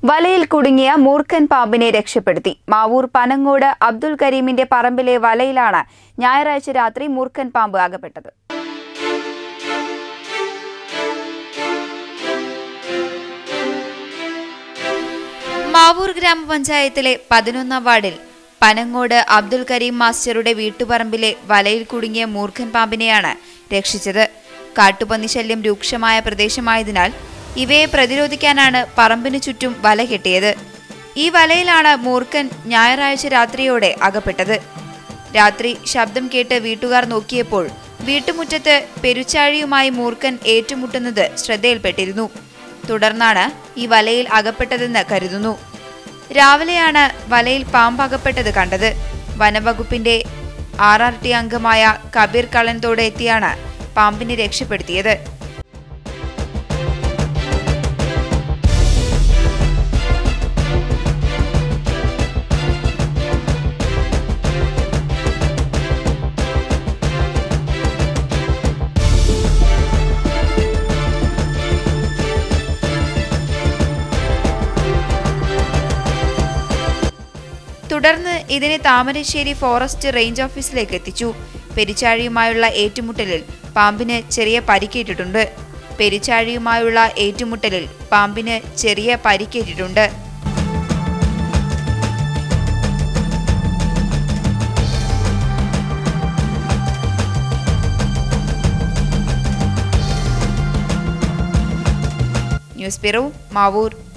വലയിൽ കുടുങ്ങിയ മൂർഖൻ പാമ്പിനെ രക്ഷപ്പെടുത്തി മാവൂർ പനങ്ങോട് അബ്ദുൽ കരീമിന്റെ പറമ്പിലെ വലയിലാണ് ഞായറാഴ്ച രാത്രി മൂർഖൻ പാമ്പ് അകപ്പെട്ടത് മാവൂർ ഗ്രാമപഞ്ചായത്തിലെ പതിനൊന്നാം വാർഡിൽ പനങ്ങോട് അബ്ദുൽ കരീം മാസ്റ്ററുടെ വീട്ടുപറമ്പിലെ വലയിൽ കുടുങ്ങിയ മൂർഖൻ പാമ്പിനെയാണ് രക്ഷിച്ചത് കാട്ടുപന്നി ശല്യം രൂക്ഷമായ പ്രദേശമായതിനാൽ ഇവയെ പ്രതിരോധിക്കാനാണ് പറമ്പിനു ചുറ്റും വല കെട്ടിയത് ഈ വലയിലാണ് മൂർഖൻ ഞായറാഴ്ച രാത്രിയോടെ അകപ്പെട്ടത് രാത്രി ശബ്ദം കേട്ട് വീട്ടുകാർ നോക്കിയപ്പോൾ വീട്ടുമുറ്റത്ത് പെരുച്ചാഴിയുമായി മൂർഖൻ ഏറ്റുമുട്ടുന്നത് ശ്രദ്ധയിൽപ്പെട്ടിരുന്നു തുടർന്നാണ് ഈ വലയിൽ അകപ്പെട്ടതെന്ന് കരുതുന്നു രാവിലെയാണ് വലയിൽ പാമ്പ് അകപ്പെട്ടത് കണ്ടത് വനവകുപ്പിന്റെ ആർ ആർ ടി അംഗമായ കബീർ കള്ളൻതോട് എത്തിയാണ് പാമ്പിനെ രക്ഷപ്പെടുത്തിയത് തുടർന്ന് ഇതിനെ താമരശ്ശേരി ഫോറസ്റ്റ് റേഞ്ച് ഓഫീസിലേക്ക് എത്തിച്ചു പെരിച്ചാഴിയുമായുള്ള ഏറ്റുമുട്ടലിൽ പാമ്പിന് ചെറിയ പരിക്കേറ്റിട്ടുണ്ട് പെരിച്ചാഴിയുമായുള്ള ഏറ്റുമുട്ടലിൽ പാമ്പിന് ചെറിയ പരിക്കേറ്റിട്ടുണ്ട് ന്യൂസ് ബ്യൂറോ മാവൂർ